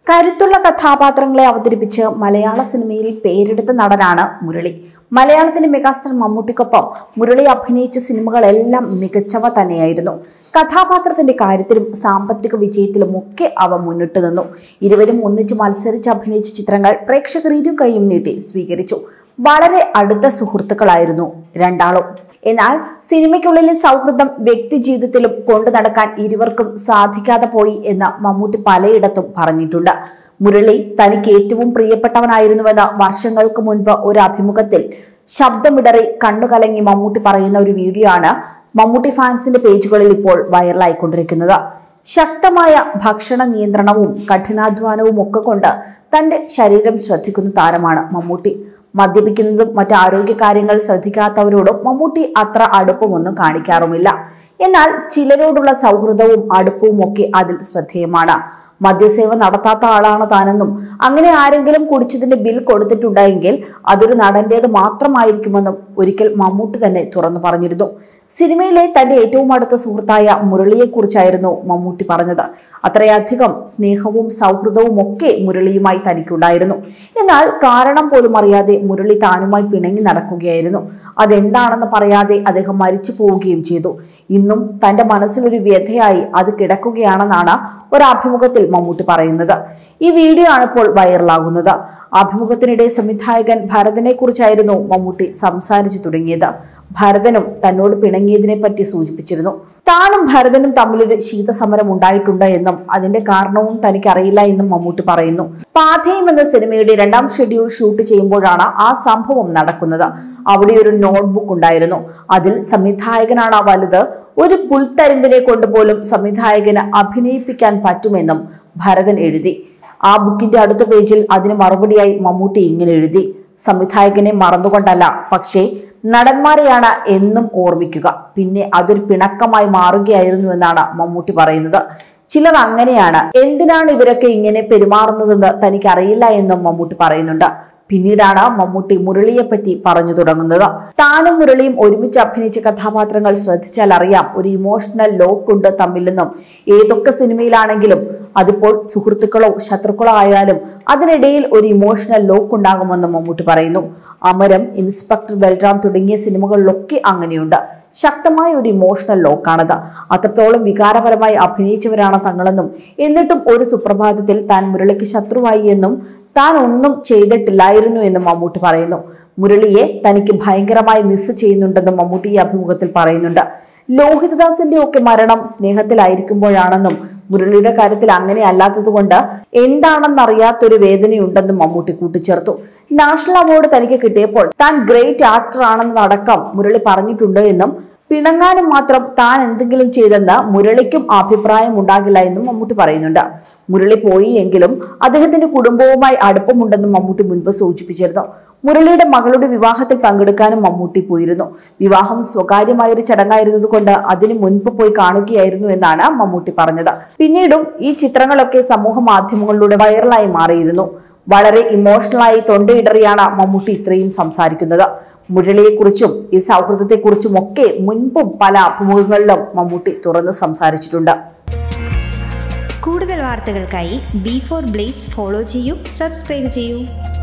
കരുത്തുള്ള കഥാപാത്രങ്ങളെ അവതരിപ്പിച്ച് മലയാള സിനിമയിൽ പേരെടുത്ത നടനാണ് മുരളി മലയാളത്തിന്റെ മെഗാസ്റ്റാർ മമ്മൂട്ടിക്കൊപ്പം മുരളി അഭിനയിച്ച സിനിമകളെല്ലാം മികച്ചവ തന്നെയായിരുന്നു കഥാപാത്രത്തിന്റെ കാര്യത്തിലും സാമ്പത്തിക വിജയത്തിലും ഒക്കെ അവ മുന്നിട്ട് നിന്നു ഇരുവരും ഒന്നിച്ച് മത്സരിച്ച് അഭിനയിച്ച ചിത്രങ്ങൾ പ്രേക്ഷകർ ഇരു കൈയും നീട്ടി സ്വീകരിച്ചു വളരെ അടുത്ത സുഹൃത്തുക്കളായിരുന്നു രണ്ടാളും എന്നാൽ സിനിമയ്ക്കുള്ളിലെ സൗഹൃദം വ്യക്തി ജീവിതത്തിലും കൊണ്ടു നടക്കാൻ ഇരുവർക്കും സാധിക്കാതെ പോയി എന്ന് മമ്മൂട്ടി പലയിടത്തും പറഞ്ഞിട്ടുണ്ട് മുരളി തനിക്ക് ഏറ്റവും പ്രിയപ്പെട്ടവനായിരുന്നുവെന്ന് വർഷങ്ങൾക്ക് മുൻപ് ഒരു അഭിമുഖത്തിൽ ശബ്ദമിടറി കണ്ണുകലങ്ങി മമ്മൂട്ടി പറയുന്ന ഒരു വീഡിയോ ആണ് മമ്മൂട്ടി ഫാൻസിന്റെ പേജുകളിൽ ഇപ്പോൾ വൈറലായിക്കൊണ്ടിരിക്കുന്നത് ശക്തമായ ഭക്ഷണ നിയന്ത്രണവും കഠിനാധ്വാനവും ഒക്കെ കൊണ്ട് തന്റെ ശരീരം ശ്രദ്ധിക്കുന്ന താരമാണ് മമ്മൂട്ടി മദ്യപിക്കുന്നതും മറ്റ് ആരോഗ്യ കാര്യങ്ങൾ ശ്രദ്ധിക്കാത്തവരോടും മമ്മൂട്ടി അത്ര അടുപ്പമൊന്നും കാണിക്കാറുമില്ല എന്നാൽ ചിലരോടുള്ള സൗഹൃദവും അടുപ്പവും ഒക്കെ അതിൽ ശ്രദ്ധേയമാണ് മദ്യസേവ നടത്താത്ത ആളാണ് താനെന്നും അങ്ങനെ ആരെങ്കിലും കുടിച്ചതിന്റെ ബിൽ കൊടുത്തിട്ടുണ്ടെങ്കിൽ അതൊരു നടന്റേത് മാത്രമായിരിക്കുമെന്നും ഒരിക്കൽ മമ്മൂട്ടി തന്നെ തുറന്നു പറഞ്ഞിരുന്നു സിനിമയിലെ തന്റെ ഏറ്റവും അടുത്ത സുഹൃത്തായ മുരളിയെക്കുറിച്ചായിരുന്നു മമ്മൂട്ടി പറഞ്ഞത് അത്രയധികം സ്നേഹവും സൗഹൃദവും ഒക്കെ മുരളിയുമായി തനിക്കുണ്ടായിരുന്നു എന്നാൽ കാരണം പോലും അറിയാതെ മുരളി താനുമായി പിണങ്ങി നടക്കുകയായിരുന്നു അതെന്താണെന്ന് പറയാതെ അദ്ദേഹം മരിച്ചു പോവുകയും ചെയ്തു ഇന്നും തന്റെ മനസ്സിലൊരു വ്യഥയായി അത് കിടക്കുകയാണെന്നാണ് ഒരു അഭിമുഖത്തിൽ മമ്മൂട്ടി പറയുന്നത് ഈ വീഡിയോ ആണ് ഇപ്പോൾ വൈറലാകുന്നത് അഭിമുഖത്തിനിടെ സംവിധായകൻ ഭരതനെ കുറിച്ചായിരുന്നു മമ്മൂട്ടി സംസാരിച്ചു തുടങ്ങിയത് ഭരതനും തന്നോട് പിണങ്ങിയതിനെ പറ്റി സൂചിപ്പിച്ചിരുന്നു താനും ഭരതനും തമ്മിലൊരു ശീതസമരം ഉണ്ടായിട്ടുണ്ട് എന്നും അതിന്റെ കാരണവും തനിക്കറിയില്ല എന്നും മമ്മൂട്ടി പറയുന്നു പാഥേയം എന്ന സിനിമയുടെ രണ്ടാം ഷെഡ്യൂൾ ഷൂട്ട് ചെയ്യുമ്പോഴാണ് ആ സംഭവം നടക്കുന്നത് അവിടെ ഒരു നോട്ട്ബുക്ക് ഉണ്ടായിരുന്നു അതിൽ സംവിധായകനാണ് വലുത് ഒരു പുൽത്തരിമ്പിനെ കൊണ്ടുപോലും സംവിധായകന് അഭിനയിപ്പിക്കാൻ പറ്റുമെന്നും ഭരതൻ എഴുതി ആ ബുക്കിന്റെ അടുത്ത പേജിൽ അതിന് മറുപടിയായി മമ്മൂട്ടി ഇങ്ങനെ എഴുതി സംവിധായകനെ മറന്നുകൊണ്ടല്ല പക്ഷേ നടന്മാരെയാണ് എന്നും ഓർമ്മിക്കുക പിന്നെ അതൊരു പിണക്കമായി മാറുകയായിരുന്നു എന്നാണ് മമ്മൂട്ടി പറയുന്നത് ചിലർ അങ്ങനെയാണ് എന്തിനാണ് ഇവരൊക്കെ ഇങ്ങനെ പെരുമാറുന്നതെന്ന് തനിക്കറിയില്ല എന്നും മമ്മൂട്ടി പറയുന്നുണ്ട് പിന്നീടാണ് മമ്മൂട്ടി മുരളിയെ പറ്റി പറഞ്ഞു തുടങ്ങുന്നത് താനും മുരളിയും ഒരുമിച്ച് അഭിനയിച്ച കഥാപാത്രങ്ങൾ ശ്രദ്ധിച്ചാൽ അറിയാം ഒരു ഇമോഷണൽ ലോക്ക് ഉണ്ട് തമ്മിലെന്നും ഏതൊക്കെ സിനിമയിലാണെങ്കിലും അതിപ്പോൾ സുഹൃത്തുക്കളോ ശത്രുക്കളോ ആയാലും അതിനിടയിൽ ഒരു ഇമോഷണൽ ലോക്ക് ഉണ്ടാകുമെന്നും മമ്മൂട്ടി പറയുന്നു അമരം ഇൻസ്പെക്ടർ ബൽറാം തുടങ്ങിയ സിനിമകളിലൊക്കെ അങ്ങനെയുണ്ട് ശക്തമായ ഒരു ഇമോഷണൽ ലോക്കാണത് അത്രത്തോളം വികാരപരമായി അഭിനയിച്ചവരാണ് തങ്ങളെന്നും എന്നിട്ടും ഒരു സുപ്രഭാതത്തിൽ താൻ മുരളിക്ക് ശത്രുവായി എന്നും താൻ ഒന്നും ചെയ്തിട്ടില്ലായിരുന്നു എന്നും മമ്മൂട്ടി പറയുന്നു മുരളിയെ തനിക്ക് ഭയങ്കരമായി മിസ് ചെയ്യുന്നുണ്ടെന്നും മമ്മൂട്ടി ഈ അഭിമുഖത്തിൽ പറയുന്നുണ്ട് ലോഹിതദാസിന്റെ ഒക്കെ മരണം സ്നേഹത്തിലായിരിക്കുമ്പോഴാണെന്നും മുരളിയുടെ കാര്യത്തിൽ അങ്ങനെ അല്ലാത്തതുകൊണ്ട് എന്താണെന്നറിയാത്തൊരു വേദനയുണ്ടെന്നും മമ്മൂട്ടി കൂട്ടിച്ചേർത്തു നാഷണൽ അവാർഡ് തനിക്ക് കിട്ടിയപ്പോൾ താൻ ഗ്രേറ്റ് ആക്ടർ ആണെന്നതടക്കം മുരളി പറഞ്ഞിട്ടുണ്ട് എന്നും പിണങ്ങാനും മാത്രം താൻ എന്തെങ്കിലും ചെയ്തെന്ന് മുരളിക്കും അഭിപ്രായം ഉണ്ടാകില്ല എന്നും മമ്മൂട്ടി പറയുന്നുണ്ട് മുരളി പോയി എങ്കിലും അദ്ദേഹത്തിന്റെ കുടുംബവുമായി അടുപ്പമുണ്ടെന്നും മമ്മൂട്ടി മുൻപ് സൂചിപ്പിച്ചിരുന്നു മുരളിയുടെ മകളുടെ വിവാഹത്തിൽ പങ്കെടുക്കാനും മമ്മൂട്ടി പോയിരുന്നു വിവാഹം സ്വകാര്യമായ ഒരു ചടങ്ങായിരുന്നത് കൊണ്ട് അതിന് മുൻപ് പോയി കാണുകയായിരുന്നു എന്നാണ് മമ്മൂട്ടി പറഞ്ഞത് പിന്നീടും ഈ ചിത്രങ്ങളൊക്കെ സമൂഹ മാധ്യമങ്ങളിലൂടെ വൈറലായി മാറിയിരുന്നു വളരെ ഇമോഷണലായി തൊണ്ടയിടറിയാണ് മമ്മൂട്ടി ഇത്രയും സംസാരിക്കുന്നത് മുരളിയെക്കുറിച്ചും ഈ സൗഹൃദത്തെക്കുറിച്ചും ഒക്കെ മുൻപും പല അഭിമുഖങ്ങളിലും മമ്മൂട്ടി തുറന്ന് സംസാരിച്ചിട്ടുണ്ട് കൂടുതൽ വാർത്തകൾക്കായി ബി ഫോർ ബ്ലേസ് ഫോളോ ചെയ്യൂ സബ്സ്ക്രൈബ് ചെയ്യൂ